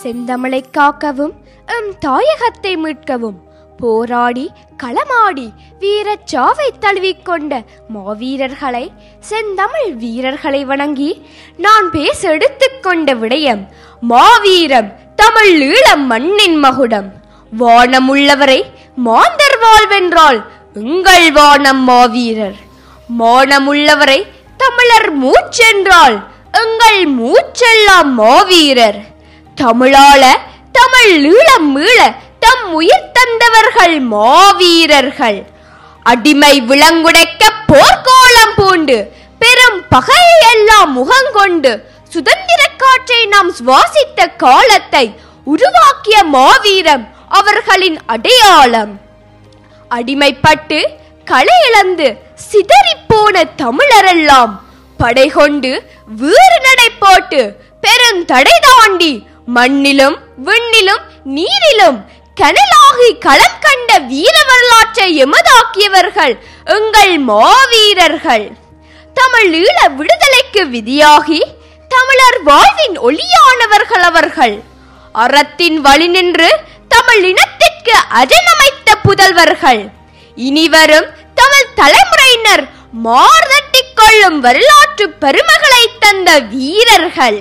செந்தமிழை காக்கவும் எம் தாயகத்தை மீட்கவும் போராடி களமாடி வீரச் சாவை தழுவிக்கொண்ட மாவீரர்களை செந்தமிழ் வீரர்களை வணங்கி நான் பேச எடுத்துக்கொண்ட விடயம் மாவீரம் தமிழ் ஈழம் மண்ணின் மகுடம் வானம் உள்ளவரை மாந்தர் வாழ்வென்றால் எங்கள் வானம் மாவீரர் மானம் உள்ளவரை தமிழர் மூச்சென்றால் எங்கள் மூச்செல்லாம் மாவீரர் தமிழாள தமிழ் ஈழம் மீள தம் உயிர் தந்தவர்கள் மாவீரர்கள் அடிமை விலங்குடைக்க போர்க்கோளம் பூண்டு பெரும் பகையெல்லாம் முகங்கொண்டு சுதந்திர காற்றை நாம் சுவாசித்த காலத்தை உருவாக்கிய மாவீரம் அவர்களின் அடையாளம் அடிமைப்பட்டு களை இழந்து சிதறிப்போன தமிழரெல்லாம் படை கொண்டு வீறு நடை போட்டு பெருந்தடை தாண்டி மண்ணிலும் விண்ணிலும் நீரிலும் கனலாகி களம் கண்ட வீர வரலாற்றை எமதாக்கியவர்கள் எங்கள் மாவீரர்கள் தமிழ் ஈழ விடுதலைக்கு விதியாகி தமிழர் வாழ்வின் ஒளியானவர்கள் அவர்கள் அறத்தின் வழி நின்று தமிழ் இனத்திற்கு அஜனமைத்த புதல்வர்கள் இனிவரும் தமிழ் தலைமுறையினர் மார்தட்டிக் கொள்ளும் வரலாற்று பெருமைகளை தந்த வீரர்கள்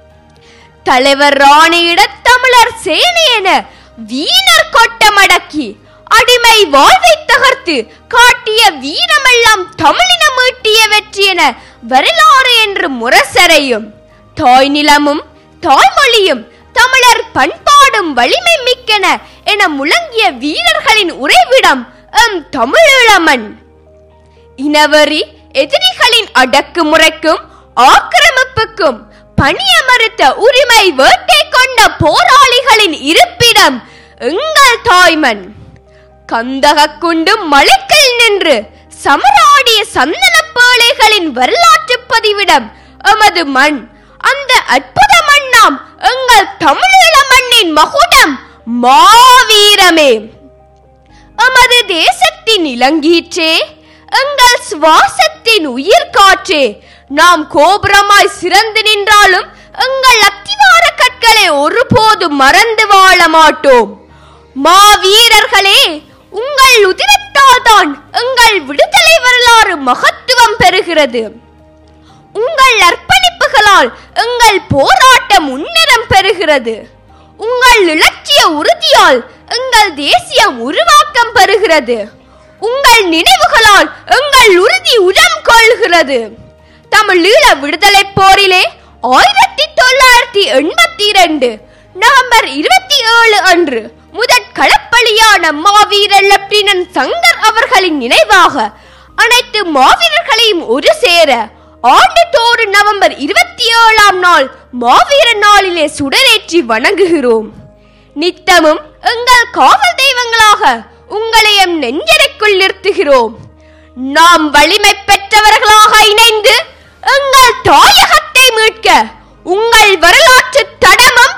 தலைவர் ராணியிட தமிழர் சேனை என வீணர் கொட்டமடக்கி அடிமை வாழ்வை தகர்த்து காட்டிய வீரமெல்லாம் தமிழின மீட்டிய வெற்றி என வரலாறு என்று முரசறையும் தாய் நிலமும் தாய்மொழியும் தமிழர் பண்பாடும் வலிமை மிக்கன என முழங்கிய வீரர்களின் உறைவிடம் எம் தமிழீழமன் இனவரி எதிரிகளின் அடக்குமுறைக்கும் ஆக்கிரமிப்புக்கும் பணிய மறுத்த உரிமை வேட்டை கொண்ட போராளிகளின் இருப்பிடம் எங்கள் தாய்மன் கந்தகக்குண்டு மலைக்கில் நின்று சமராடிய சந்தன பேழைகளின் வரலாற்று பதிவிடம் எமது மண் அந்த அற்புத மண்ணாம் எங்கள் தமிழீழ மண்ணின் மகுடம் மாவீரமே எமது தேசத்தின் இளங்கீற்றே எங்கள் சுவாசத்தின் உயிர் காற்றே நாம் கோபுரமாய் சிறந்து நின்றாலும் எங்கள் அத்திவார கற்களை ஒருபோதும் மறந்து வாழ மாட்டோம் மாவீரர்களே உங்கள் உதிரத்தால் தான் எங்கள் விடுதலை வரலாறு மகத்துவம் பெறுகிறது உங்கள் அர்ப்பணிப்புகளால் எங்கள் போராட்டம் முன்னிறம் பெறுகிறது உங்கள் இலட்சிய உறுதியால் எங்கள் தேசியம் உருவாக்கம் பெறுகிறது உங்கள் நினைவுகளால் எங்கள் உறுதி உரம் கொள்கிறது தமிழீழ விடுதலை போரிலே ஆயிரத்தி தொள்ளாயிரத்தி எண்பத்தி இரண்டு நவம்பர் இருபத்தி ஏழு அன்று முதற் களப்பலியான மாவீரர் லெப்டினன்ட் சங்கர் அவர்களின் நினைவாக அனைத்து மாவீரர்களையும் ஒரு சேர ஆண்டுதோறு நவம்பர் இருபத்தி ஏழாம் நாள் மாவீர நாளிலே சுடரேற்றி வணங்குகிறோம் நித்தமும் எங்கள் காவல் தெய்வங்களாக உங்களை எம் நெஞ்சரைக்குள் நிறுத்துகிறோம் நாம் வலிமை பெற்றவர்களாக இணைந்து எங்கள் தாயகத்தை மீட்க உங்கள் வரலாற்று தடமும்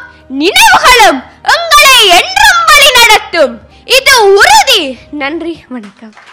நினைவுகளும் எங்களை என்றும் வழி நடத்தும் இது உறுதி நன்றி வணக்கம்